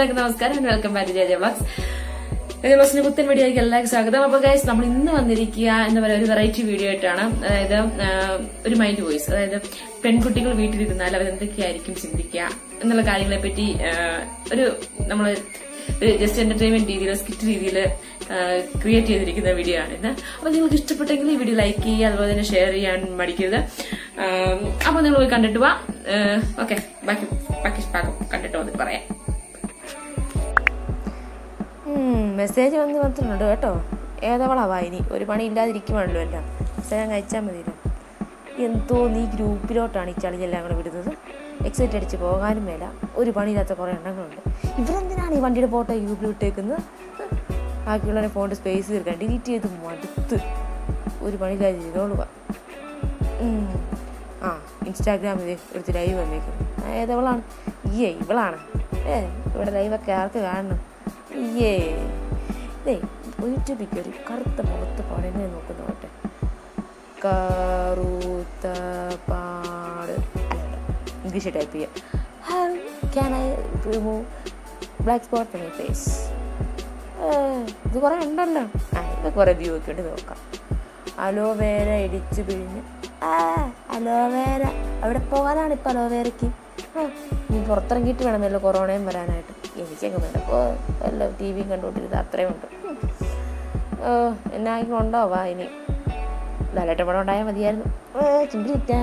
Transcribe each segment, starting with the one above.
എല്ലാവർക്കും നമസ്കാരം welcome back Jaya Jaya vlogs Jaya വ്ളോഗ്സിന്റെ പുത്തൻ വീഡിയോയ്ക്ക് എല്ലാവർക്കും സ്വാഗതം അപ്പൊ ഗൈസ് നമ്മൾ ഇന്ന് വന്നിരിക്കുക എന്താ പറയുക ഒരു വെറൈറ്റി വീഡിയോ ആയിട്ടാണ് അതായത് ആ, ഒരു മൈൻഡ് വോയിസ് അതായത് പെൺകുട്ടികൾ വീട്ടിലിരുന്നാൽ അവർ എന്തൊക്കെയായിരിക്കും ചിന്തിക്കുക എന്നുള്ള കാര്യങ്ങളെ പറ്റി ആ, ഒരു നമ്മൾ ഒരു ജസ്റ്റ് എന്റർടൈൻമെന്റ് രീതിയിൽ സ്കിറ്റ് രീതിയിൽ ക്രിയേറ്റ് ചെയ്തിരിക്കുന്ന വീഡിയോ ആണ് ഇത് അപ്പൊ നിങ്ങൾക്ക് ഇഷ്ടപ്പെട്ടെങ്കിൽ ഈ വീഡിയോ ലൈക്ക് ചെയ്യുക അതുപോലെ തന്നെ ഷെയർ ചെയ്യാൻ മടിക്കരുത് ആ, അപ്പൊ നിങ്ങൾ പോയി കണ്ടിട്ട് വാ ഓക്കെ ബാക്കി ബാക്കി ഭാഗം കണ്ടിട്ട് വന്നിട്ട് പറയാം മെസ്സേജ് വന്ന് വന്നിട്ടുണ്ട് കേട്ടോ ഏതവളാ വായിനി ഒരു പണി ഇല്ലാതിരിക്കുവാണല്ലോ എല്ലാം മെസ്സേജ് അങ്ങ് അയച്ചാൽ മതിയല്ലോ എന്തോ നീ ഗ്രൂപ്പിലോട്ടാണ് ഈ ചളിയെല്ലാം കൂടെ വിടുന്നത് എക്സൈറ്റ് അടിച്ച് പോകാനും മേല ഒരു പണിയില്ലാത്ത കുറേ എണ്ണങ്ങളുണ്ട് ഇവരെന്തിനാണ് ഈ വണ്ടിയുടെ ഫോട്ടോ ഗ്രൂപ്പിൽ ഇട്ടേക്കുന്നത് ബാക്കിയുള്ളവരെ ഫോണിൻ്റെ സ്പേസ് തീർക്കാൻ ഡിലീറ്റ് ചെയ്ത് മടുത്ത് ഒരു പണിയില്ലാതെ ചെയ്തോളുക ഉം. ആ ഇൻസ്റ്റാഗ്രാമിൽ എടുത്ത് ലൈവ് വന്നേക്കുന്നു ആ, ഏതവളാണ് ഈയേ ഇവളാണ് ഏ ഇവിടെ ലൈവൊക്കെ ആർക്ക് കാണണം ഈയേ ഇതേ യൂട്യൂബിൽ കയറി കറുത്ത മുഖത്ത് പടനെ നോക്കുന്ന നോട്ടെ കറുത്ത പാട് ഇംഗ്ലീഷ് ടൈപ്പ് ചെയ്യാം how can I remove black spot from my face ഇത് കുറേ ഉണ്ടല്ലോ ആ ഇത് കുറേ വ്യൂ ഒക്കെ ഉണ്ട് നോക്കാം അലോവേര ഇടിച്ച് പിഴിഞ്ഞ് ആ അലോവേര അവിടെ പോകാനാണ് ഇപ്പം അലോവേരയ്ക്ക് ആ നീ പുറത്തിറങ്ങിയിട്ട് വേണമല്ലോ കൊറോണയും വരാനായിട്ട് എനിക്കങ്ങ് വേണം അപ്പോൾ വല്ല ടി വിയും കണ്ടുകൊണ്ടിരുന്നത് അത്രയും ഉണ്ട് ഉം. ഓ എന്നായിരിക്കും ഉണ്ടാവാ ഇനി ലാലേട്ട പടം ഉണ്ടായാൽ മതിയായിരുന്നു ഏ ചിന്തിച്ച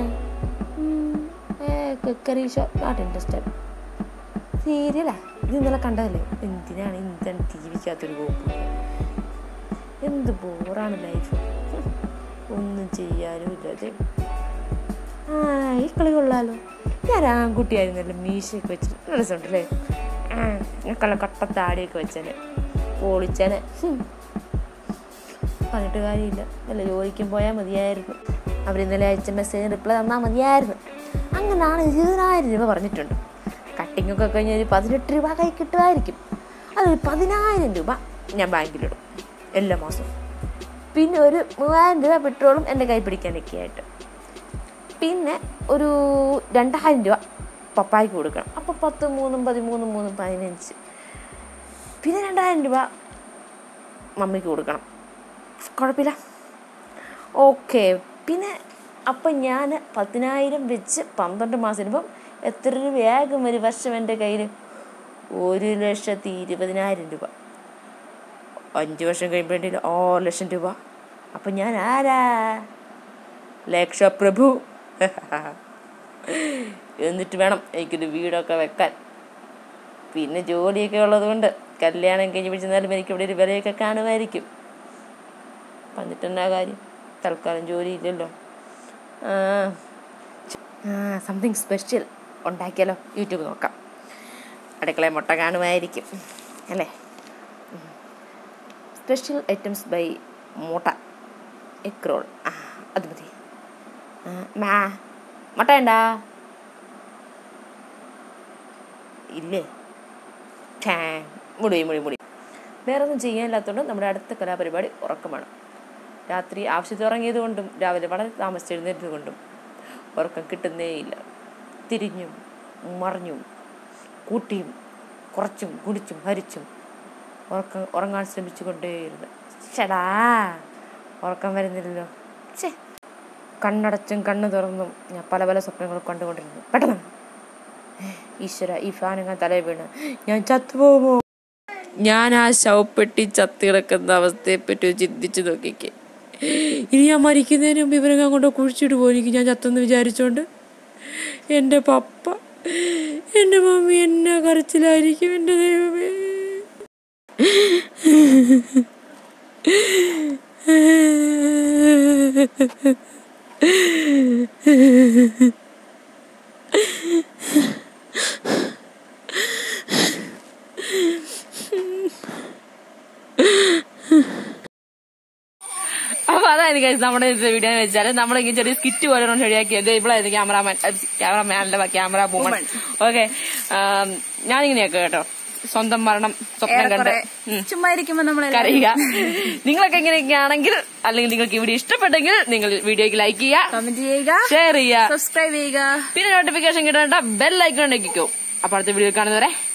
കുക്കറി ഷോ നോട്ട് ഇൻട്രസ്റ്റഡ് സീരിയലാ ഇത് ഇന്നലെ കണ്ടതല്ലേ എന്തിനാണ് എന്താണ് ടി വിക്കകത്തൊരു കോപ്പ് എന്ത് ബോറാണ് ലൈഫ് ഒന്നും ചെയ്യാനും ഇല്ലാതെ ആ ഈ കളി കൊള്ളാലോ ഞാൻ ആൺകുട്ടിയായിരുന്നല്ലോ മീശയൊക്കെ വെച്ചിട്ട് നല്ല രസമുണ്ടല്ലേ ആ ഞങ്ങൾക്കുള്ള കട്ട താടിയൊക്കെ വെച്ചേനെ പൊളിച്ചേനെ ഹും. പറഞ്ഞിട്ട് കാര്യമില്ല വല്ല ജോലിക്കും പോയാൽ മതിയായിരുന്നു അവരിന്നലെ അയച്ച മെസ്സേജ് റിപ്ലൈ തന്നാൽ മതിയായിരുന്നു അങ്ങനെയാണ് ഇരുപതിനായിരം രൂപ പറഞ്ഞിട്ടുണ്ട് കട്ടിംഗ് ഒക്കെ കഴിഞ്ഞ് ഒരു പതിനെട്ട് രൂപ കൈ കിട്ടുമായിരിക്കും അതൊരു പതിനായിരം രൂപ ഞാൻ ബാങ്കിലിടും എല്ലാ മാസവും പിന്നെ ഒരു മൂവായിരം രൂപ പെട്രോളും എൻ്റെ കൈ പിടിക്കാനൊക്കെ ആയിട്ട് പിന്നെ ഒരു രണ്ടായിരം രൂപ പപ്പായ്ക്ക് കൊടുക്കണം അപ്പോൾ പത്ത് മൂന്നും പതിമൂന്നും മൂന്നും പതിനഞ്ച് പിന്നെ രണ്ടായിരം രൂപ മമ്മിക്ക് കൊടുക്കണം കുഴപ്പമില്ല ഓക്കെ പിന്നെ അപ്പം ഞാൻ പതിനായിരം വെച്ച് പന്ത്രണ്ട് മാസം ഇടുമ്പം എത്ര രൂപയാകും ഒരു വർഷം എൻ്റെ കയ്യിൽ ഒരു ലക്ഷത്തി ഇരുപതിനായിരം രൂപ അഞ്ച് വർഷം കഴിയുമ്പോഴേ ആറ് ലക്ഷം രൂപ അപ്പം ഞാൻ ആരാ ലക്ഷപ്രഭു എന്നിട്ട് വേണം എനിക്കൊരു വീടൊക്കെ വെക്കാൻ പിന്നെ ജോലിയൊക്കെ ഉള്ളതുകൊണ്ട് കല്യാണം കഴിഞ്ഞ് പിടിച്ചെന്നാലും എനിക്ക് ഇവിടെ ഒരു വിലയൊക്കെ കാണുമായിരിക്കും വന്നിട്ടെന്നാ കാര്യം തൽക്കാലം ജോലി ഇല്ലല്ലോ സംതിങ് സ്പെഷ്യൽ ഉണ്ടാക്കിയാലോ യൂട്യൂബ് നോക്കാം അടുക്കളയിൽ മുട്ട കാണുമായിരിക്കും അല്ലേ സ്പെഷ്യൽ ഐറ്റംസ് ബൈ മുട്ട എഗ് റോൾ ആ അത് മതി ആ, മാ മുട്ട ഉണ്ടോ ഇല്ലേ ഛേ, മുടി മുടി മുടി വേറെ ഒന്നും ചെയ്യാനില്ലാത്തതുകൊണ്ട് നമ്മുടെ അടുത്ത കലാപരിപാടി ഉറക്കമാണ് രാത്രി ആവശ്യത്തിൽ ഉറങ്ങിയത് കൊണ്ടും രാവിലെ വളരെ താമസിച്ച് എഴുന്നേറ്റത് കൊണ്ടും ഉറക്കം കിട്ടുന്നേയില്ല തിരിഞ്ഞും മറിഞ്ഞും കൂട്ടിയും കുറച്ചും കുടിച്ചും ഹരിച്ചും ഉറക്കം ഉറങ്ങാൻ ശ്രമിച്ചു കൊണ്ടേയിരുന്നു ചേടാ ഉറക്കം വരുന്നില്ലല്ലോ ഛേ കണ്ണടച്ചും കണ്ണ് തുറന്നും ഞാൻ പല പല സ്വപ്നങ്ങൾ കണ്ടുകൊണ്ടിരുന്നു പെട്ടെന്ന് ഈശ്വര ഈ ഫാനങ്ങ തലയിൽ വീണ് ഞാൻ ചത്തുപോകുമോ ഞാൻ ആ ശവപ്പെട്ടി ചത്ത് കിടക്കുന്ന അവസ്ഥയെപ്പറ്റി ചിന്തിച്ചു നോക്കിക്കേ ഇനി ഞാൻ മരിക്കുന്നതിന് മുമ്പ് ഇവരങ്ങ് കൊണ്ട് കുഴിച്ചിട്ട് പോയിരിക്കും ഞാൻ ചത്തെന്ന് വിചാരിച്ചോണ്ട് എൻ്റെ പപ്പ എൻ്റെ മമ്മി എന്നെ കരച്ചിലായിരിക്കും എൻ്റെ ദൈവമേ അപ്പൊ അതായത് guys നമ്മുടെ ഇന്നത്തെ വീഡിയോ എന്ന് വെച്ചാൽ നമ്മളിങ്ങനെ ചെറിയ സ്കിറ്റ് പോലെ ഒരെണ്ണം ശരിയാക്കിയത് ഇവളായിരുന്നു cameraman cameraman camera woman okay ഞാനിങ്ങനെയൊക്കെ കേട്ടോ സ്വന്തം മരണം സ്വപ്നം കണ്ട് ഉം. ചുമ്മാ ഇരിക്കുമ്പോ നമ്മൾ കരയുക നിങ്ങളൊക്കെ ഇങ്ങനെയൊക്കെ ആണെങ്കിൽ അല്ലെങ്കിൽ നിങ്ങൾക്ക് ഈ വീഡിയോ ഇഷ്ടപ്പെട്ടെങ്കിൽ നിങ്ങൾ വീഡിയോക്ക് ലൈക്ക് ചെയ്യുക കമന്റ് ചെയ്യുക ഷെയർ ചെയ്യുക സബ്സ്ക്രൈബ് ചെയ്യുക പിന്നെ നോട്ടിഫിക്കേഷൻ കിട്ടേണ്ട ബെൽ ഐക്കൺ ഞെക്കിക്കോ അപ്പൊ അടുത്ത വീഡിയോ കാണുന്നവരെ